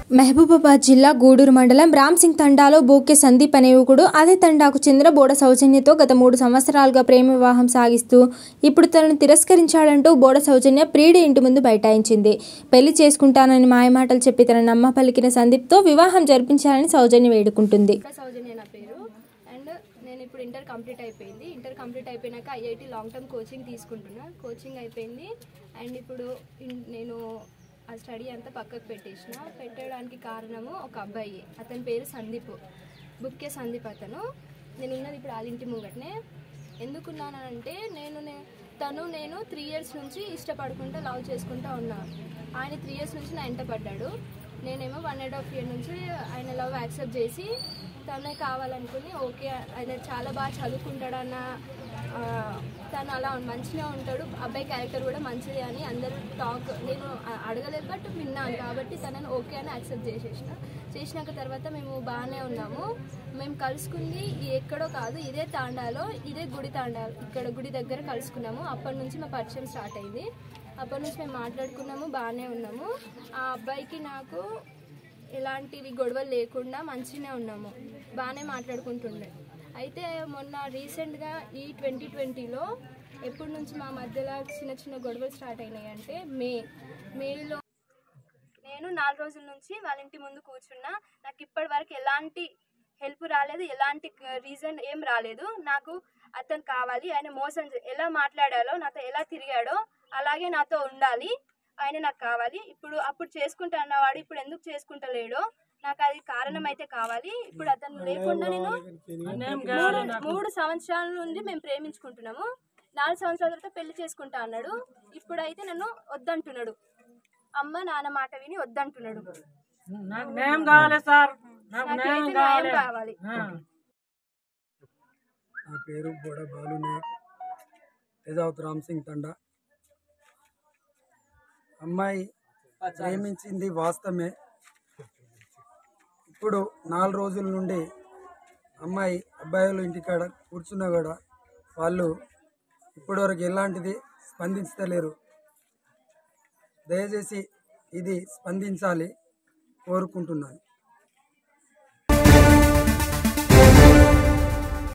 మహబూబాబాద్ జిల్లా గూడూరు మండలం రామ్సింగ్ తండాలో బోకే సందీప్ అనే యువకుడు అదే తండాకు చెందిన బోడ సౌజన్యతో గత మూడు సంవత్సరాలుగా ప్రేమ వివాహం సాగిస్తూ ఇప్పుడు తనను తిరస్కరించాడంటూ బోడ సౌజన్య ప్రియుడి ఇంటి ముందు బైఠాయించింది పెళ్లి చేసుకుంటానని మాయమాటలు చెప్పి తన నమ్మ పలికిన సందీప్తో వివాహం జరిపించాలని సౌజన్య వేడుకుంటుంది ఇంకా సౌజన్య నా పేరు అండ్ నేను ఇప్పుడు ఇంటర్ కంప్లీట్ అయిపోయింది ఇంటర్ కంప్లీట్ అయిపోయినాక ఐఐటి లాంగ్ టర్మ్ కోచింగ్ తీసుకుంటున్నా కోచింగ్ అయిపోయింది అండ్ ఇప్పుడు ఇన్- నేను ఆ స్టడీ అంతా పక్కకు పెట్టేసిన పెట్టడానికి కారణము ఒక అబ్బాయి అతని పేరు సందీప్ బుక్కే సందీప్ అతను నేను ఉన్నది ఇప్పుడు వాళ్ళ ఇంటి ముంగటనే ఎందుకున్నానంటే నేను నే- తను నేను త్రీ ఇయర్స్ నుంచి ఇష్టపడుకుంటా లవ్ చేసుకుంటా ఉన్నా ఆయన త్రీ ఇయర్స్ నుంచి నా ఇంట పడ్డాడు నేనేమో వన్ అండ్ హాఫ్ ఇయర్ నుంచి ఆయన లవ్ యాక్సెప్ట్ చేసి తనే కావాలనుకుని ఓకే ఆయన చాలా బాగా చదువుకుంటాడన్న ఆ, తను అలా మంచిగా ఉంటాడు అబ్బాయి క్యారెక్టర్ కూడా మంచిది అని అందరూ టాక్ నేను అ- అడగలేదు బట్ విన్నాను కాబట్టి తనని ఓకే అని యాక్సెప్ట్ చేసేసిన చేసినాక తర్వాత మేము బాగానే ఉన్నాము మేము కలుసుకుంది ఈ ఎక్కడో కాదు ఇదే తాండాలో ఇదే గుడి తాండాలో ఇక్కడ గుడి దగ్గర కలుసుకున్నాము అప్పటి నుంచి మా పరిచయం స్టార్ట్ అయింది అప్పటి నుంచి మేము మాట్లాడుకున్నాము బాగానే ఉన్నాము ఆ అబ్బాయికి నాకు ఎలాంటివి గొడవలు లేకుండా మంచిగానే ఉన్నాము బాగానే మాట్లాడుకుంటుండే అయితే మొన్న రీసెంట్గా ఈ ట్వంటీ ట్వంటీలో ఎప్పటి నుంచి మా మధ్యలో చిన్న చిన్న గొడవలు స్టార్ట్ అయినాయి అంటే మే మేలో నేను నాలుగు రోజుల నుంచి వాళ్ళ ఇంటి ముందు కూర్చున్నా నాకు ఇప్పటి వరకు ఎలాంటి హెల్ప్ రాలేదు ఎలాంటి రీజన్ ఏం రాలేదు నాకు అతను కావాలి ఆయన మోసం చే- ఎలా మాట్లాడాలో నాతో ఎలా తిరిగాడో అలాగే నాతో ఉండాలి ఆయన నాకు కావాలి ఇప్పుడు అప్పుడు చేసుకుంటా అన్నవాడు ఇప్పుడు ఎందుకు చేసుకుంటలేడో నాకు అది కారణం అయితే కావాలి ఇప్పుడు అతను లేకుండా నేను మూడు మూడు సంవత్సరాల నుండి మేము ప్రేమించుకుంటున్నాము నాలుగు సంవత్సరాల తర్వాత పెళ్లి చేసుకుంటా అన్నాడు ఇప్పుడైతే నన్ను వద్దంటున్నాడు అమ్మ నాన్న మాట విని వద్దంటున్నాడు నాకు న్యాయం కావాలి సార్ నాకు న్యాయం నాకైతే న్యాయం కావాలి కావాలి ఆ. నా పేరు బోడ బాలు నాయక్ తేజావత్ రామ్ సింగ్ తండా అమ్మాయి ప్రేమించింది వాస్తవమే ఇప్పుడు నాలుగు రోజుల నుండి అమ్మాయి అబ్బాయిలు ఇంటికాడ కూర్చున్నా కూడా వాళ్ళు ఇప్పటివరకు ఎలాంటిది స్పందించలేరు దయచేసి ఇది స్పందించాలి కోరుకుంటున్నాను